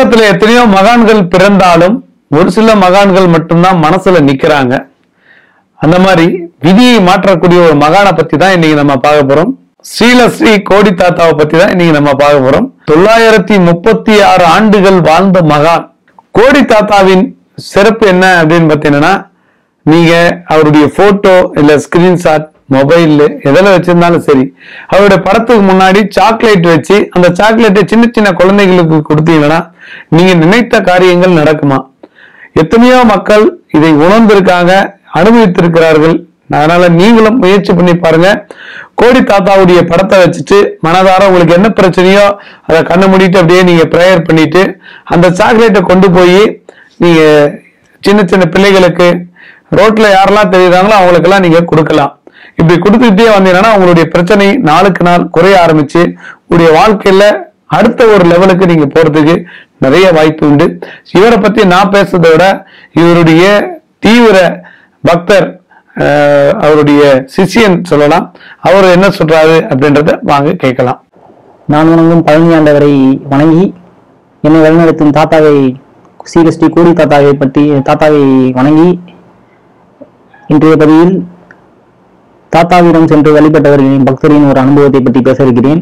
உலகத்துல எத்தனையோ மகான்கள் பிறந்தாலும் ஒரு சில மகான்கள் மட்டும்தான் மனசுல நிக்கிறாங்க அந்த மாதிரி விதியை மாற்றக்கூடிய ஒரு மகானை பத்தி தான் இன்னைக்கு நம்ம பார்க்க போறோம் ஸ்ரீலஸ்ரீ கோடி தாத்தாவை பத்தி தான் இன்னைக்கு நம்ம பார்க்க போறோம் தொள்ளாயிரத்தி முப்பத்தி ஆறு ஆண்டுகள் வாழ்ந்த மகான் கோடி தாத்தாவின் சிறப்பு என்ன அப்படின்னு பார்த்தீங்கன்னா நீங்க அவருடைய போட்டோ இல்ல ஸ்கிரீன்ஷாட் மொபைல் எதில் வச்சிருந்தாலும் சரி அவருடைய படத்துக்கு முன்னாடி சாக்லேட் வச்சு அந்த சாக்லேட்டை சின்ன சின்ன குழந்தைகளுக்கு கொடுத்தீங்கன்னா நீங்க நினைத்த காரியங்கள் நடக்குமா எத்தனையோ மக்கள் இதை உணர்ந்திருக்காங்க அனுபவித்திருக்கிறார்கள் அதனால நீங்களும் முயற்சி பண்ணி பாருங்க கோடி தாத்தாவுடைய படத்தை வச்சுட்டு மனதார உங்களுக்கு என்ன பிரச்சனையோ அதை கண்ணை மூடிட்டு அப்படியே நீங்க ப்ரேயர் பண்ணிட்டு அந்த சாக்லேட்டை கொண்டு போய் நீங்க சின்ன சின்ன பிள்ளைகளுக்கு ரோட்ல யாரெல்லாம் தெரியுறாங்களோ அவங்களுக்கெல்லாம் நீங்க கொடுக்கலாம் இப்படி கொடுத்துக்கிட்டே வந்தீங்கன்னா உங்களுடைய பிரச்சனை நாளுக்கு நாள் குறைய ஆரம்பிச்சு உங்களுடைய வாழ்க்கையில அடுத்த ஒரு லெவலுக்கு நீங்க போறதுக்கு நிறைய வாய்ப்பு உண்டு இவரை பத்தி நான் பேசுறதை விட இவருடைய தீவிர பக்தர் அஹ், அவருடைய சிஷியன் சொல்லலாம் அவர் என்ன சொல்றாரு அப்படின்றத வாங்க கேட்கலாம் நான் வணங்கும் பழனி ஆண்டவரை வணங்கி என்னை வழிநடத்தும் தாத்தாவை சீரஸ்ரீ கோடி தாத்தாவை பற்றி தாத்தாவை வணங்கி இன்றைய பதிவில் தாத்தாவிடம் சென்று வழிபட்டவர்களின் பக்தரின் ஒரு அனுபவத்தை பற்றி பேச இருக்கிறேன்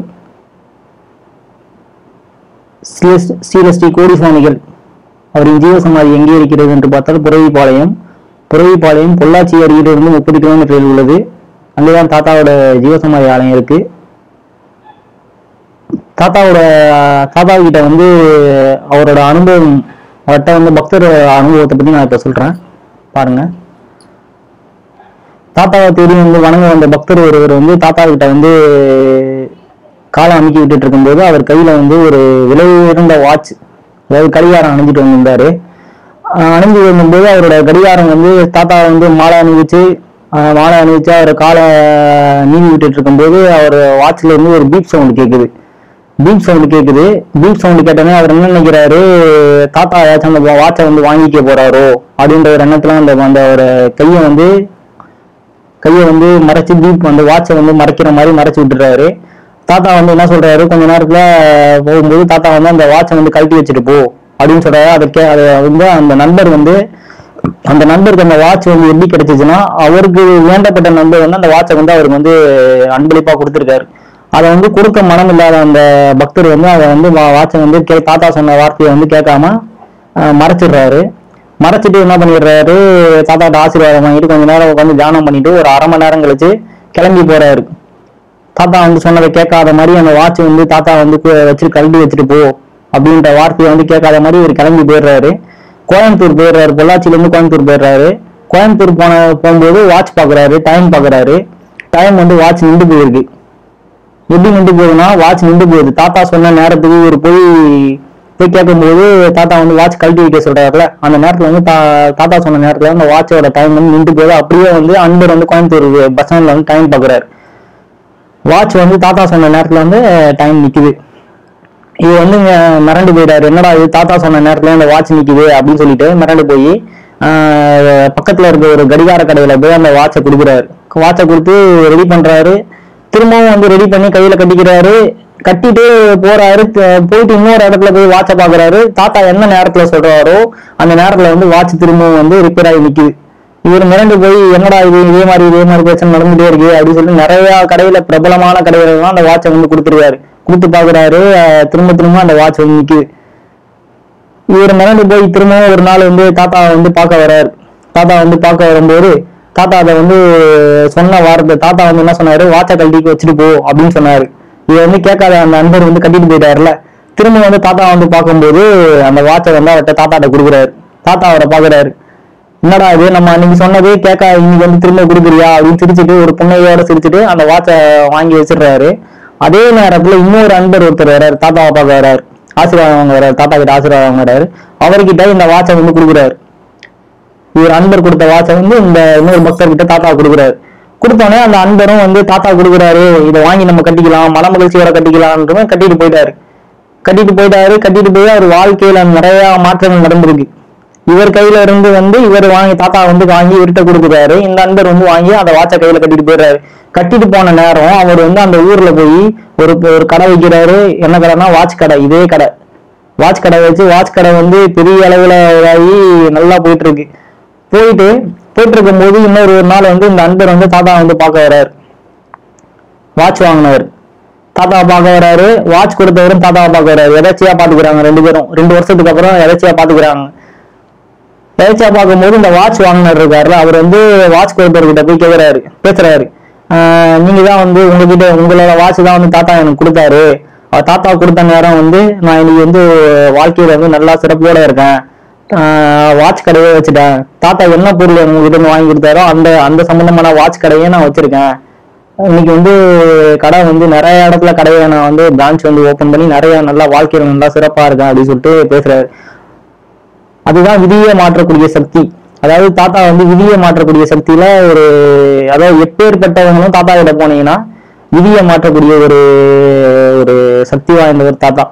ஸ்ரீ- ஸ்ரீரஸ்ரீ கோடி சுவாமிகள் அவரின் ஜீவசமாதி எங்கே இருக்கிறது என்று பார்த்தால் புறவிப்பாளையம் புறவிப்பாளையம் பொள்ளாச்சி அருகிலிருந்து முப்பது கிலோமீட்டரில் உள்ளது அங்கேதான் தாத்தாவோட ஜீவசமாதி ஆலயம் இருக்கு தாத்தாவோட தாத்தா கிட்ட வந்து அவரோட அனுபவம் அவர்கிட்ட வந்து பக்தர் அனுபவத்தை பத்தி நான் இப்ப சொல்றேன் பாருங்க தாத்தாவை தேடி வந்து வணங்க வந்த பக்தர் ஒருவர் வந்து தாத்தா கிட்ட வந்து காலை அமுக்கி விட்டுட்டு இருக்கும்போது அவர் கையில வந்து ஒரு விலை உயர்ந்த வாட்ச் அதாவது கடிகாரம் அணிஞ்சிட்டு வந்திருந்தாரு ஆஹ் அணிஞ்சு வரும்போது அவரோட கடிகாரம் வந்து தாத்தா வந்து மாலை அணிவிச்சு ஆஹ் மாலை அணிவிச்சு அவர் காலை நீவி விட்டுட்டு இருக்கும்போது அவர் வாட்ச்ல இருந்து ஒரு பீப் சவுண்ட் கேக்குது பீப் சவுண்ட் கேக்குது பீப் சவுண்ட் கேட்டோன்னே அவர் என்ன நினைக்கிறாரு தாத்தா ஏதாச்சும் அந்த வாட்சை வந்து வாங்கிக்க போறாரோ அப்படின்ற ஒரு எண்ணத்துல அந்த அந்த ஒரு கையை வந்து கையை வந்து மறைச்சு பீப் அந்த வாட்சை வந்து மறைக்கிற மாதிரி மறைச்சு விட்டுறாரு தாத்தா வந்து என்ன சொல்றாரு கொஞ்ச நேரத்துல போகும்போது தாத்தா வந்து அந்த வாட்சை வந்து கழட்டி வச்சுட்டு போ அப்படின்னு சொல்றாரு அதை கே அதை வந்து அந்த நண்பர் வந்து அந்த நண்பருக்கு அந்த வாட்ச் வந்து எப்படி கிடைச்சிச்சுன்னா அவருக்கு வேண்டப்பட்ட நண்பர் வந்து அந்த வாட்சை வந்து அவருக்கு வந்து அன்பளிப்பா கொடுத்துருக்காரு அதை வந்து கொடுக்க மனம் இல்லாத அந்த பக்தர் வந்து அதை வந்து வா- வாட்சை வந்து கே தாத்தா சொன்ன வார்த்தையை வந்து கேட்காம அஹ், மறைச்சிடுறாரு மறைச்சிட்டு என்ன பண்ணிடுறாரு தாத்தாட்ட ஆசீர்வாதம் வாங்கிட்டு கொஞ்ச நேரம் உட்காந்து தியானம் பண்ணிட்டு ஒரு அரை மணி நேரம் கழிச்சு கிளம்பி போறாரு தாத்தா வந்து சொன்னதை கேட்காத மாதிரி அந்த வாட்ச் வந்து தாத்தா வந்து கு- வச்சுட்டு கழட்டி வச்சுட்டு போ அப்படின்ற வார்த்தையை வந்து கேட்காத மாதிரி இவர் கிளம்பி போயிடுறாரு கோயம்புத்தூர் போயிடுறாரு பொள்ளாச்சியில இருந்து கோயம்புத்தூர் போயிடுறாரு கோயம்புத்தூர் போன போகும்போது வாட்ச் பாக்குறாரு டைம் பாக்குறாரு டைம் வந்து வாட்ச் நின்று போயிருக்கு எப்படி நின்று போகுதுன்னா வாட்ச் நின்று போகுது தாத்தா சொன்ன நேரத்துக்கு ஒரு போய் போய் கேட்கும்போது தாத்தா வந்து வாட்ச் கழட்டி வைக்க சொல்றாருல அந்த நேரத்துல வந்து தா- தாத்தா சொன்ன நேரத்துல அந்த வாட்சோட டைம் வந்து நின்று போகுது அப்படியே வந்து அன்பர் வந்து கோயம்புத்தூர் பஸ் ஸ்டாண்ட்ல வந்து டைம் பாக்குறாரு வாட்ச் வந்து தாத்தா சொன்ன நேரத்துல வந்து டைம் நிக்குது இது வந்து அஹ், மிரண்டு போயிட்டாரு என்னடா இது தாத்தா சொன்ன நேரத்துல அந்த வாட்ச் நிக்குது அப்படின்னு சொல்லிட்டு மிரண்டு போய் ஆஹ், பக்கத்துல இருக்க ஒரு கடிகார கடையில போய் அந்த வாட்சை கொடுக்குறாரு வாட்சை கொடுத்து ரெடி பண்றாரு திரும்பவும் வந்து ரெடி பண்ணி கையில கட்டிக்கிறாரு கட்டிட்டு போறாரு த- போயிட்டு இன்னொரு இடத்துல போய் வாட்சை பாக்குறாரு தாத்தா என்ன நேரத்துல சொல்றாரோ அந்த நேரத்துல வந்து வாட்ச் திரும்பவும் வந்து ரிப்பேர் ஆகி நிக்குது இவர் மிரண்டு போய் என்னடா இது இதே மாதிரி இதே மாதிரி பிரச்சனை நடந்துட்டே இருக்கு அப்படின்னு சொல்லி நிறைய கடையில பிரபலமான கடையில அந்த வாட்சை வந்து கொடுத்துருக்காரு கொடுத்து பாக்குறாரு அஹ் திரும்ப திரும்ப அந்த வாட்ச் வந்து நிக்குது இவர் மிரண்டு போய் திரும்பவும் ஒரு நாள் வந்து தாத்தா வந்து பார்க்க வர்றாரு தாத்தா வந்து பார்க்க வரும்போது தாத்தா அதை வந்து சொன்ன வார்த்தை தாத்தா வந்து என்ன சொன்னாரு வாட்சை கழட்டி வச்சுட்டு போ அப்படின்னு சொன்னாரு இதை வந்து கேட்காத அந்த நண்பர் வந்து கட்டிட்டு போயிட்டாருல திரும்ப வந்து தாத்தா வந்து பார்க்கும்போது அந்த வாட்சை வந்து அவர்கிட்ட தாத்தாட்ட கொடுக்குறாரு தாத்தா அவரை பார்க்குறாரு என்னடா இது நம்ம அன்னைக்கு சொன்னதே கேட்க இன்னைக்கு வந்து திரும்ப கொடுக்குறியா அப்படின்னு சிரிச்சுட்டு ஒரு புன்னையோட சிரிச்சுட்டு அந்த வாட்சை வாங்கி வச்சிடுறாரு அதே நேரத்துல இன்னொரு அன்பர் ஒருத்தர் வர்றாரு தாத்தாவை பார்க்க வர்றாரு ஆசீர்வாதம் வாங்க வர்றாரு தாத்தா கிட்ட ஆசீர்வாதம் வாங்குறாரு அவர்கிட்ட இந்த வாட்சை வந்து கொடுக்குறாரு இவர் அன்பர் கொடுத்த வாட்சை வந்து இந்த இன்னொரு பக்தர் கிட்ட தாத்தா கொடுக்குறாரு கொடுத்தோடனே அந்த அன்பரும் வந்து தாத்தா கொடுக்குறாரு இதை வாங்கி நம்ம கட்டிக்கலாம் மன மகிழ்ச்சியோட கட்டிக்கலாம்ன்றதும் கட்டிட்டு போயிட்டாரு கட்டிட்டு போயிட்டாரு கட்டிட்டு போய் அவர் வாழ்க்கையில நிறைய மாற்றங்கள் நடந்திருக்கு இவர் கையில இருந்து வந்து இவர் வாங்கி தாத்தா வந்து வாங்கி இவர்கிட்ட கொடுக்குறாரு இந்த அன்பர் வந்து வாங்கி அந்த வாட்சை கையில கட்டிட்டு போயிடுறாரு கட்டிட்டு போன நேரம் அவர் வந்து அந்த ஊர்ல போய் ஒரு ஒரு கடை வைக்கிறாரு என்ன கடைன்னா வாட்ச் கடை இதே கடை வாட்ச் கடை வச்சு வாட்ச் கடை வந்து பெரிய அளவுல இதாகி நல்லா போயிட்டு இருக்கு போயிட்டு போயிட்டு இருக்கும்போது இன்னொரு ஒரு நாள் வந்து இந்த அன்பர் வந்து தாத்தா வந்து பார்க்க வர்றாரு வாட்ச் வாங்கினவர் தாத்தா பார்க்க வராரு வாட்ச் கொடுத்தவரும் தாத்தாவை பார்க்க வராரு எதாச்சியா பாத்துக்கிறாங்க ரெண்டு பேரும் ரெண்டு வருஷத்துக்கு அப்புறம் எதாச்சியா பாத்துக்கிறாங்க எதாச்சியா பார்க்கும்போது இந்த வாட்ச் வாங்கினர் இருக்காருல்ல அவர் வந்து வாட்ச் கொடுத்தவர்கிட்ட போய் கேக்குறாரு பேசுறாரு ஆஹ் நீங்க தான் வந்து உங்ககிட்ட உங்களோட வாட்ச் தான் வந்து தாத்தா எனக்கு கொடுத்தாரு அவர் தாத்தா கொடுத்த நேரம் வந்து நான் இன்னைக்கு வந்து வாழ்க்கையில வந்து நல்லா சிறப்போட இருக்கேன் வாட்ச் கடையே வச்சுட்டேன் தாத்தா என்ன பொருள் உங்ககிட்ட இருந்து வாங்கி கொடுத்தாரோ அந்த அந்த சம்பந்தமான வாட்ச் கடையே நான் வச்சிருக்கேன் இன்னைக்கு வந்து கடை வந்து நிறைய இடத்துல கடையை நான் வந்து பிரான்ச் வந்து ஓபன் பண்ணி நிறைய நல்லா வாழ்க்கையில நல்லா சிறப்பா இருக்கேன் அப்படின்னு சொல்லிட்டு பேசுறாரு அதுதான் விதியை மாற்றக்கூடிய சக்தி அதாவது தாத்தா வந்து விதியை மாற்றக்கூடிய சக்தியில ஒரு அதாவது எப்பேற்பட்டவங்களும் தாத்தா கிட்ட போனீங்கன்னா விதியை மாற்றக்கூடிய ஒரு ஒரு சக்தி வாய்ந்தவர் தாத்தா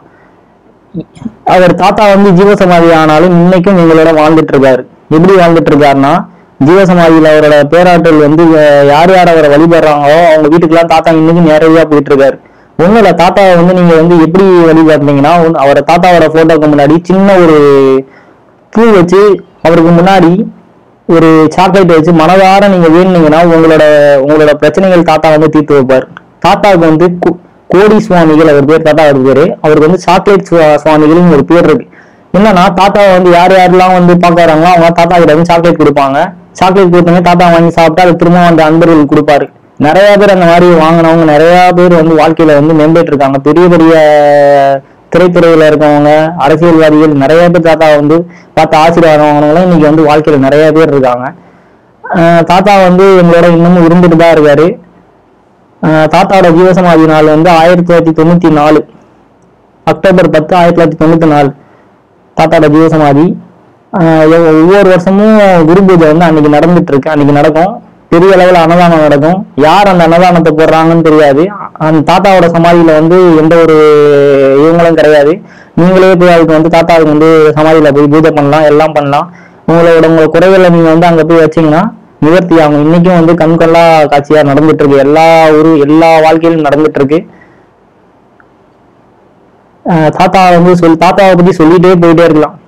அவர் தாத்தா வந்து ஜீவசமாதி ஆனாலும் இன்னைக்கும் எங்களோட வாழ்ந்துட்டு இருக்காரு எப்படி வாழ்ந்துட்டு இருக்காருன்னா ஜீவசமாதியில அவரோட பேராற்றல் வந்து அஹ், யார் யார் அவரை வழிபடுறாங்களோ அவங்க வீட்டுக்கெல்லாம் தாத்தா இன்னைக்கும் நேரடியா போயிட்டு இருக்காரு ஒண்ணும் இல்ல தாத்தாவை வந்து நீங்க வந்து எப்படி வழிபடுறீங்கன்னா ஒண்ணு- அவரை தாத்தாவோட போட்டோக்கு முன்னாடி சின்ன ஒரு பூ வச்சு அவருக்கு முன்னாடி ஒரு சாக்லேட் வச்சு மனதார நீங்க வேணுனீங்கன்னா உங்களோட உங்களோட பிரச்சனைகள் தாத்தா வந்து தீர்த்து வைப்பார் தாத்தாவுக்கு வந்து கு- கோடி சுவாமிகள் அவர் பேர் தாத்தா அவர் பேரு அவருக்கு வந்து சாக்லேட் சுவா- சுவாமிகள்னு ஒரு பேர் இருக்கு என்னன்னா தாத்தாவை வந்து யார் யாரெல்லாம் வந்து பார்க்க வராங்களோ அவங்க தாத்தா கிட்ட வந்து சாக்லேட் கொடுப்பாங்க சாக்லேட் கொடுத்தவங்க தாத்தா வாங்கி சாப்பிட்டா அது திரும்ப அந்த அன்பர்கள் கொடுப்பாரு நிறைய பேர் அந்த மாதிரி வாங்கினவங்க நிறைய பேர் வந்து வாழ்க்கையில வந்து மேம்பட்டு இருக்காங்க பெரிய பெரிய திரைத்துறையில இருக்கவங்க அரசியல்வாதிகள் நிறைய பேர் தாத்தா வந்து பார்த்து ஆசீர்வாதம் வாங்கினவங்களும் இன்னைக்கு வந்து வாழ்க்கையில நிறைய பேர் இருக்காங்க ஆஹ் தாத்தா வந்து எங்களோட இன்னமும் இருந்துட்டு தான் இருக்காரு ஆஹ் தாத்தாவோட ஜீவசமாதி நாள் வந்து ஆயிரத்தி தொள்ளாயிரத்தி தொண்ணூத்தி நாலு அக்டோபர் பத்து ஆயிரத்தி தொள்ளாயிரத்தி தொண்ணூத்தி நாலு தாத்தாவோட ஜீவசமாதி ஆஹ் ஒ- ஒவ்வொரு வருஷமும் குரு பூஜை வந்து அன்னைக்கு நடந்துட்டு இருக்கு அன்னைக்கு நடக்கும் பெரிய அளவுல அன்னதானம் நடக்கும் யார் அந்த அன்னதானத்தை போடுறாங்கன்னு தெரியாது அந்த தாத்தாவோட சமாதியில வந்து எந்த ஒரு இவங்களும் கிடையாது நீங்களே போய் அதுக்கு வந்து தாத்தாவுக்கு வந்து சமாதியில போய் பூஜை பண்ணலாம் எல்லாம் பண்ணலாம் உங்களோட உங்க குறைகளை நீங்க வந்து அங்க போய் வச்சீங்கன்னா நிவர்த்தி ஆகும் இன்னைக்கும் வந்து கண்கொள்ளா காட்சியா நடந்துட்டு இருக்கு எல்லா ஊரு எல்லா வாழ்க்கையிலும் நடந்துட்டு இருக்கு ஆஹ் தாத்தா வந்து சொல் தாத்தாவை பத்தி சொல்லிட்டே போயிட்டே இருக்கலாம்